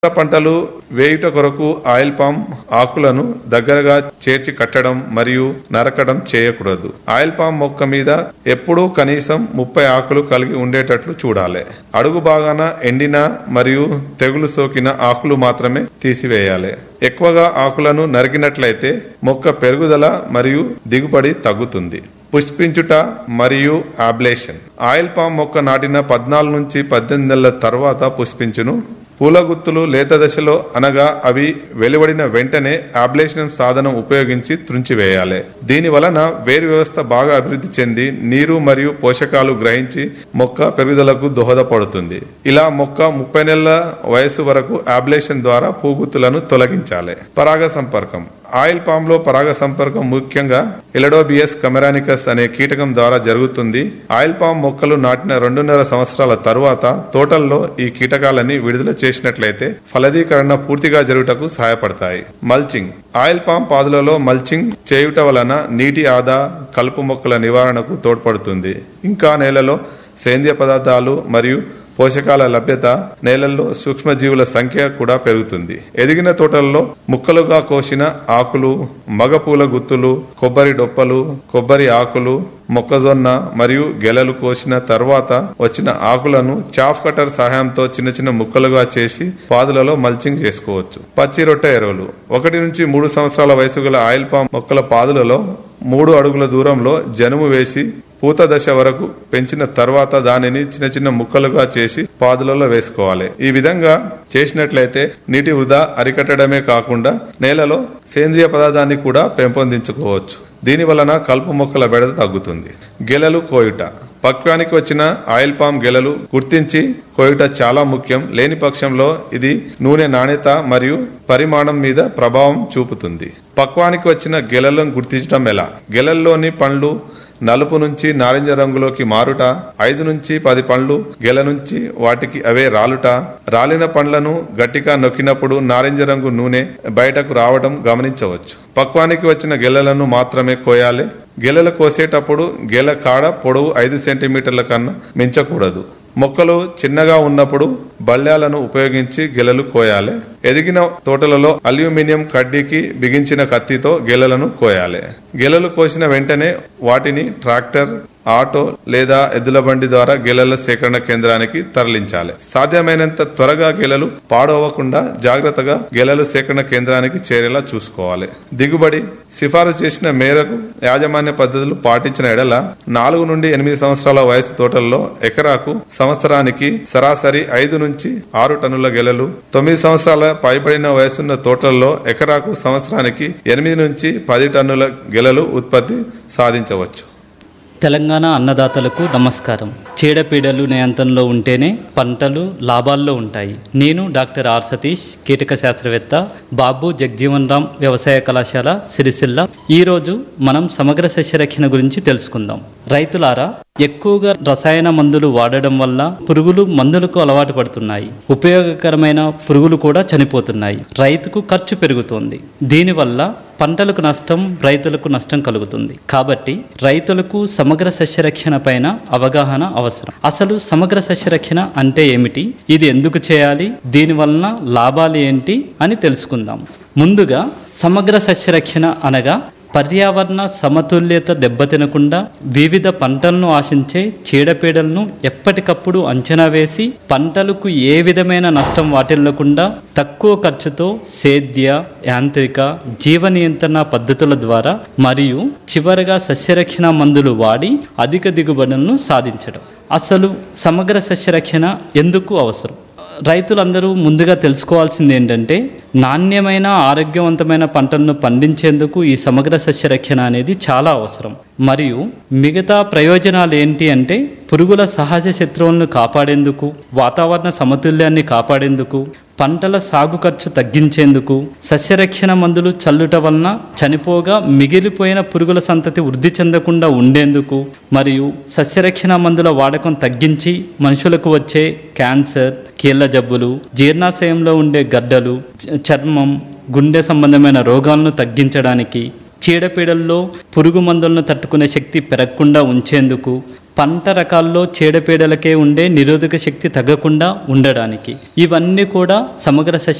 పంటలు వేయుట కొరకు ఆయిల్ పామ్ ఆకులను దగ్గరగా చేర్చి కట్టడం మరియు నరకడం చేయకూడదు ఆయిల్ పామ్ మొక్క మీద ఎప్పుడూ కనీసం ముప్పై ఆకులు కలిగి ఉండేటట్లు చూడాలి అడుగు భాగాన ఎండిన మరియు తెగులు సోకిన ఆకులు మాత్రమే తీసివేయాలి ఎక్కువగా ఆకులను నరికినట్లయితే మొక్క పెరుగుదల మరియు దిగుబడి తగ్గుతుంది పుష్పించుట మరియు ఆబ్లేషన్ ఆయిల్ పామ్ మొక్క నాటిన పద్నాలుగు నుంచి పద్దెనిమిది నెలల తర్వాత పుష్పించును పూల గుత్తులు లేత దశలో అనగా అవి వెలువడిన వెంటనే ఆబ్లేషన్ సాధనం ఉపయోగించి త్రుంచివేయాలి దీని వలన వేరు వ్యవస్థ బాగా అభివృద్ధి చెంది నీరు మరియు పోషకాలు గ్రహించి మొక్క పెరుగుదలకు దోహదపడుతుంది ఇలా మొక్క ముప్పై నెలల వయసు వరకు ఆబ్లేషన్ ద్వారా పూగుత్తులను తొలగించాలి పరాగ సంపర్కం ఆయిల్ పామ్ లో పరాగ సంపర్కం ముఖ్యంగా ఎలడోబియస్ కమెరానికస్ అనే కీటకం ద్వారా జరుగుతుంది ఆయిల్ పామ్ మొక్కలు నాటిన రెండున్నర సంవత్సరాల తరువాత తోటల్లో ఈ కీటకాలని విడుదల చేసినట్లయితే ఫలదీకరణ పూర్తిగా జరుగుటకు సహాయపడతాయి మల్చింగ్ ఆయిల్ పామ్ పాదులలో మల్చింగ్ చేయుట వలన నీటి ఆదా కలుపు మొక్కల నివారణకు తోడ్పడుతుంది ఇంకా నేలలో సేంద్రియ పదార్థాలు మరియు పోషకాల లభ్యత నేలల్లో సూక్ష్మజీవుల సంఖ్య కూడా పెరుగుతుంది ఎదిగిన తోటల్లో ముక్కలుగా కోసిన ఆకులు మగపూల గుత్తులు కొబ్బరి డొప్పలు కొబ్బరి ఆకులు మొక్కజొన్న మరియు గెలలు కోసిన తర్వాత వచ్చిన ఆకులను చాఫ్ కటర్ సహాయంతో చిన్న చిన్న ముక్కలుగా చేసి పాదులలో మల్చింగ్ చేసుకోవచ్చు పచ్చి రొట్టె ఎరువులు ఒకటి నుంచి మూడు సంవత్సరాల వయసు గల ఆయిల్ పామ్ మొక్కల పాదులలో మూడు అడుగుల దూరంలో జనుము వేసి పూత దశ వరకు పెంచిన తర్వాత దానిని చిన్న చిన్న ముక్కలుగా చేసి పాదులలో వేసుకోవాలి ఈ విధంగా చేసినట్లయితే నీటి వృధా అరికట్టడమే కాకుండా నేలలో సేంద్రియ పదార్థాన్ని కూడా పెంపొందించుకోవచ్చు దీని వలన కలుపు మొక్కల బెడద తగ్గుతుంది గెలలు కోయుట పక్వానికి వచ్చిన ఆయిల్ పామ్ గెలలు గుర్తించి కోయుట చాలా ముఖ్యం లేని పక్షంలో ఇది నూనె నాణ్యత మరియు పరిమాణం మీద ప్రభావం చూపుతుంది పక్వానికి వచ్చిన గెలలను గుర్తించడం ఎలా గెలల్లోని పండ్లు నలుపు నుంచి నారింజ రంగులోకి మారుట ఐదు నుంచి పది పండ్లు గెల నుంచి వాటికి అవే రాలుట రాలిన పండ్లను గట్టిగా నొక్కినప్పుడు నారింజ రంగు నూనె బయటకు రావడం గమనించవచ్చు పక్వానికి వచ్చిన గెలలను మాత్రమే కోయాలి గెలలు కోసేటప్పుడు గెల కాడ పొడవు ఐదు సెంటీమీటర్ల కన్నా మించకూడదు మొక్కలు చిన్నగా ఉన్నప్పుడు బళ్లాలను ఉపయోగించి గెలలు కోయాలి ఎదిగిన తోటలలో అల్యూమినియం కడ్డీకి బిగించిన కత్తితో గెలలను కోయాలి గెలలు కోసిన వెంటనే వాటిని ట్రాక్టర్ ఆటో లేదా ఎద్దుల బండి ద్వారా గెలల సేకరణ కేంద్రానికి తరలించాలి సాధ్యమైనంత త్వరగా గెలలు పాడవకుండా జాగ్రత్తగా గెలలు సేకరణ కేంద్రానికి చేరేలా చూసుకోవాలి దిగుబడి సిఫారసు చేసిన మేరకు యాజమాన్య పద్ధతులు పాటించిన ఎడల నాలుగు నుండి ఎనిమిది సంవత్సరాల వయసు తోటల్లో ఎకరాకు సంవత్సరానికి సరాసరి ఐదు నుంచి ఆరు టన్నుల గెలలు తొమ్మిది సంవత్సరాల పైబడిన వయసున్న తోటల్లో ఎకరాకు సంవత్సరానికి ఎనిమిది నుంచి పది టన్నుల గెలలు ఉత్పత్తి సాధించవచ్చు తెలంగాణ అన్నదాతలకు నమస్కారం చీడపీడలు నియంత్రణలో ఉంటేనే పంటలు లాభాల్లో ఉంటాయి నేను డాక్టర్ ఆర్ సతీష్ కీటక శాస్త్రవేత్త బాబు జగ్జీవన్ రామ్ వ్యవసాయ కళాశాల సిరిసిల్ల ఈరోజు మనం సమగ్ర సస్యరక్షణ గురించి తెలుసుకుందాం రైతులారా ఎక్కువగా రసాయన మందులు వాడడం వల్ల పురుగులు మందులకు అలవాటు పడుతున్నాయి ఉపయోగకరమైన పురుగులు కూడా చనిపోతున్నాయి రైతుకు ఖర్చు పెరుగుతోంది దీనివల్ల పంటలకు నష్టం రైతులకు నష్టం కలుగుతుంది కాబట్టి రైతులకు సమగ్ర సస్యరక్షణ పైన అవగాహన అవసరం అసలు సమగ్ర సస్యరక్షణ అంటే ఏమిటి ఇది ఎందుకు చేయాలి దీని వలన లాభాలు ఏంటి అని తెలుసుకుందాం ముందుగా సమగ్ర సస్యరక్షణ అనగా పర్యావరణ సమతుల్యత దెబ్బతినకుండా వివిధ పంటలను ఆశించే చీడపీడలను ఎప్పటికప్పుడు అంచనా వేసి పంటలకు ఏ విధమైన నష్టం వాటిల్లకుండా తక్కువ ఖర్చుతో సేద్య యాంత్రిక జీవ నియంత్రణ పద్ధతుల ద్వారా మరియు చివరగా సస్యరక్షణ మందులు వాడి అధిక దిగుబడులను సాధించడం అసలు సమగ్ర సస్యరక్షణ ఎందుకు అవసరం రైతులందరూ ముందుగా తెలుసుకోవాల్సింది ఏంటంటే నాణ్యమైన ఆరోగ్యవంతమైన పంటలను పండించేందుకు ఈ సమగ్ర సస్యరక్షణ అనేది చాలా అవసరం మరియు మిగతా ప్రయోజనాలు ఏంటి అంటే పురుగుల సహజ శత్రువులను కాపాడేందుకు వాతావరణ సమతుల్యాన్ని కాపాడేందుకు పంటల సాగు ఖర్చు తగ్గించేందుకు సస్యరక్షణ మందులు చల్లుట వలన చనిపోగా మిగిలిపోయిన పురుగుల సంతతి వృద్ధి చెందకుండా ఉండేందుకు మరియు సస్యరక్షణ మందుల వాడకం తగ్గించి మనుషులకు వచ్చే క్యాన్సర్ కీళ్ళ జబ్బులు జీర్ణాశయంలో ఉండే గడ్డలు చ- చర్మం గుండె సంబంధమైన రోగాలను తగ్గించడానికి చీడపీడల్లో పురుగు మందులను తట్టుకునే శక్తి పెరగకుండా ఉంచేందుకు పంట రకాల్లో చీడపీడలకే ఉండే నిరోధక శక్తి తగ్గకుండా ఉండడానికి ఇవన్నీ కూడా సమగ్ర సస్య